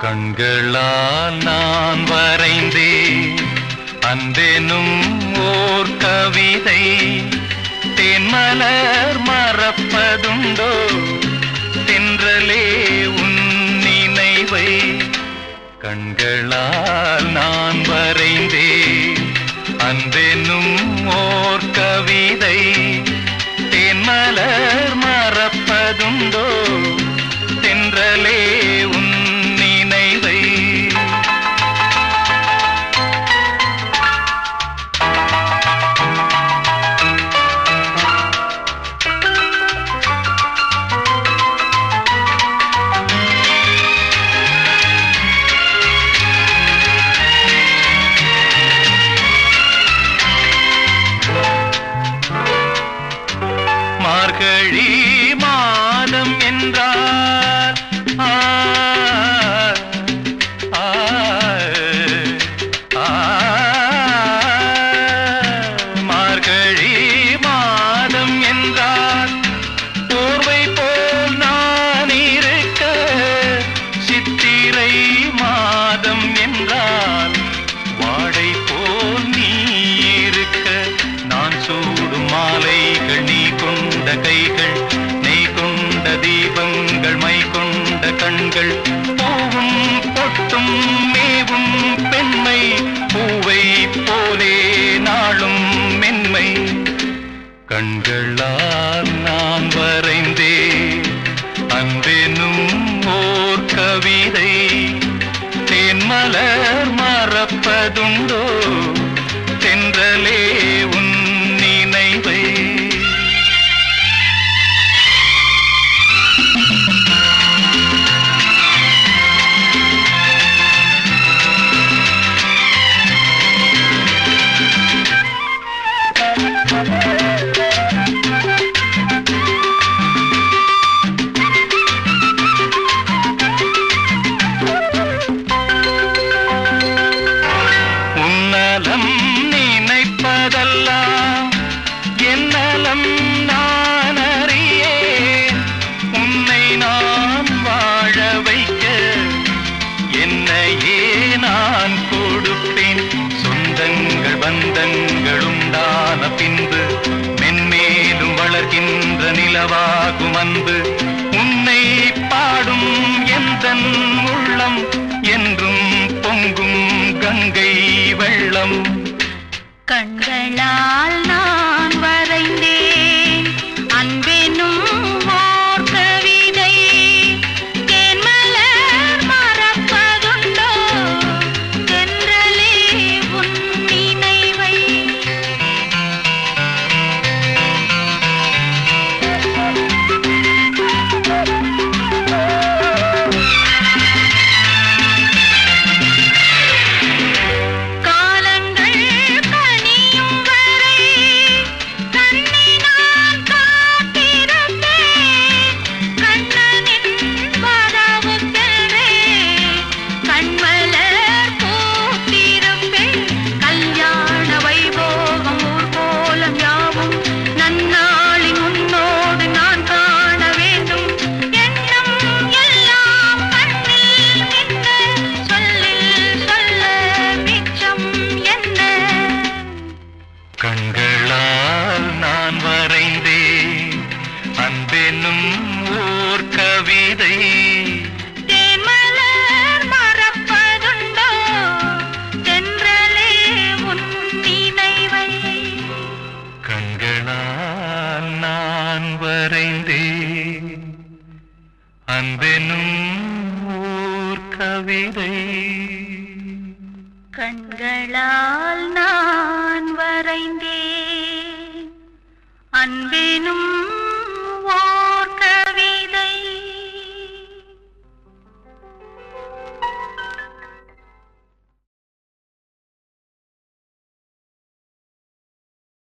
கண்களால் நான் வரைந்தேன் அன்பெனும் ஓர் கவிதை தென்மலர் மறப்பதுண்டோ தென்றலே உன் நினைவை கண்களால் நான் வரைந்தேன் அன்பெனும் ஓர் கவிதை தென்மலர் மறப்பதுண்டோ தென்றலே உன் நினைவை மார்கழி மாதம் என்றால் ஆ, ஆ, ஆ, மார்கழி மாதம் என்றால் போர்வை போல் நான் இருக்க சித்திரை மாதம் என்றால் வாடை போல் நீ இருக்க நான் சூடும் மாலைகள் நீ கொண்ட கைகள் நீ கொண்ட தீபங்கள் மை கொண்ட கண்கள் பூவும் பொட்டும் மேவும் பெண்மை பூவை போலே நாளும் மென்மை கண்களால் நான் வரைந்தேன் அன்பெனும் ஓர் கவிதை தேன்மலர் மறப்பதுண்டோ தென்றலே உன் நினைவை உன்னலம் நினைப்பதெல்லாம் என்னலம் நான் அறியேன் உன்னை நான் வாழ வைக்க என்னையே நான் கொடுப்பேன் சொந்தங்கள் பந்தங்கள் உண்டான பின்பு மென்மேலும் வளர்கின்ற நிலவாகும் அன்பு உன்னை பாடும் எந்தன் உள்ளம் என்றும் பொங்கும் கங்கை வெள்ளம் கண்களால் நான் வரைந்தேன் அன்பெனும் ஓர் கவிதை தேன்மலர் மறப்பதுண்டோ தென்றலே உன் நினைவை காலங்கள் கனியும் வரை கண்ணை நான் காத்திருப்பேன் கண்ணனின் வரவுக்கென்றே கண்மலர் பூத்திருப்பேன் கல்யாண வைபோகம் ஊர்கோலம் யாவும் நன்னாளின் உன்னோடு நான் காண வேண்டும் எண்ணம் எல்லாம் கண்ணில் மின்ன சொல்லில் சொல்ல மிச்சம் என்ன கண்களால் நான் வரைந்தேன் அன்பெனும் ஓர் கவிதை தேன்மலர் மறப்பதுண்டோ தென்றலே உன் நினைவை கண்களால் நான் வரைந்தேன் அன்பெனும் ஓர் கவிதை கண்களால் நான் வரைந்தேன் அன்பெனும்